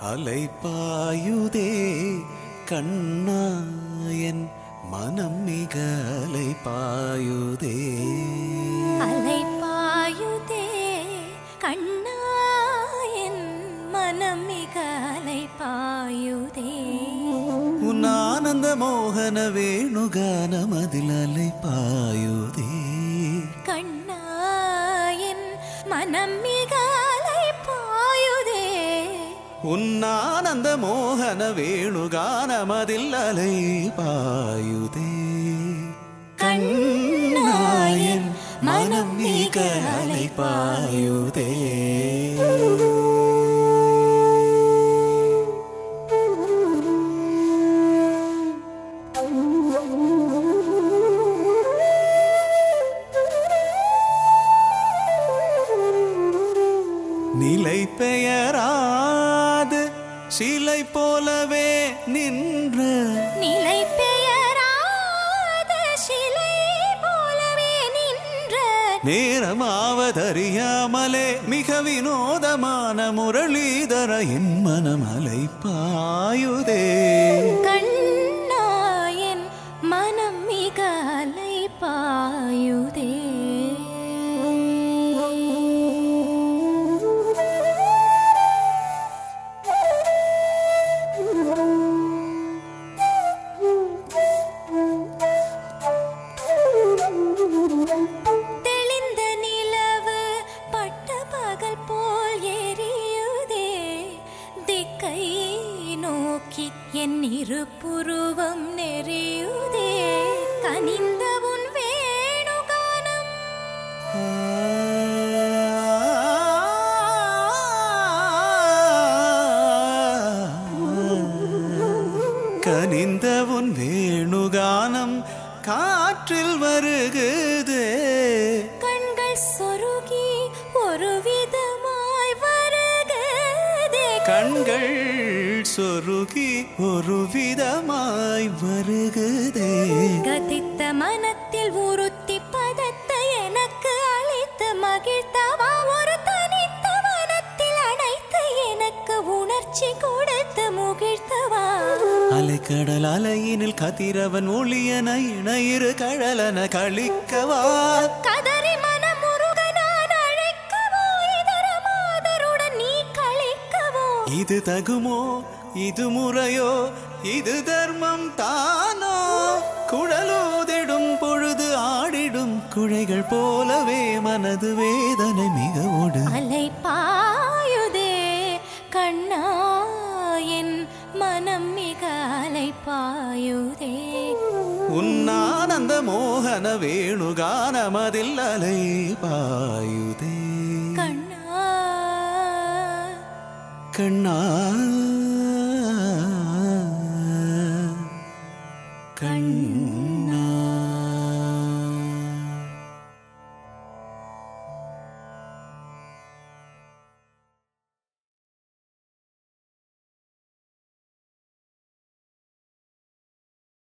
அலைப்பாயுதே கண்ணாயன் மனம் மிக அலைப்பாயுதே அலைப்பாயுதே கண்ணாயன் மனம் மிக அலைப்பாயுதே உன் ஆனந்த மோகன வேணுகானம் அதில் அலைப்பாயுதே கண்ணாயன் மனம் மிக அலைப்பாயுதே உன் ஆனந்த மோகன வேணுகானம் அதில் அலைப்பாயுதே கண்ணாயன் மனம் மிக அலைப்பாயுதே நிலை பெயராது சிலை போலவே நின்ற நிலை பெயராத சிலை போலவே நின்ற நேரமாவதறியாமலே மிக வினோதமான முரளிதர என் மனம் அலைப்பாயுதே கண்ணாயன் மனம் மிக அலைப்பாயுதே தெளிந்த நிலவு பட்ட பகல் போல் எரியுதே திக்கை நோக்கி என் இரு புருவம் நெறியுதே கனிந்த உன் வேணுகானம் கனிந்த உன் வேணுகானம் காற்றில் வருகுதே கண்கள் சொருகி ஒரு விதமாய் வருகதே கண்கள் சொருகி ஒரு விதமாய் வருகுதே கதித்த மனத்தில் உறுத்தி பதத்தை எனக்கு அளித்து மகிழ்த்தவா ஒரு தனித்த மனத்தில் அடைத்து எனக்கு உணர்ச்சி கொடுத்து முகிழ்த்தவா அலைக்கடல் அலையினில் கதிரவன் ஒளியன இணையிரு கழலன கழிக்கவா கதறி மனம் முருக நான் அழைக்கவோ இதர மாதருடன் நீ கழிக்கவோ இது தகுமோ இது முறையோ இது தர்மம் தானோ குழலோதிடும் பொழுது ஆடிடும் குழைகள் போலவே மனது வேதனை மிக ஓடு அலை பாயுதே கண்ணா என் மனம் மிக அலை பாயுதே உன்னானந்த மோகன வேணுகானமதில் அலை பாயுதே கண்ணா கண்ணா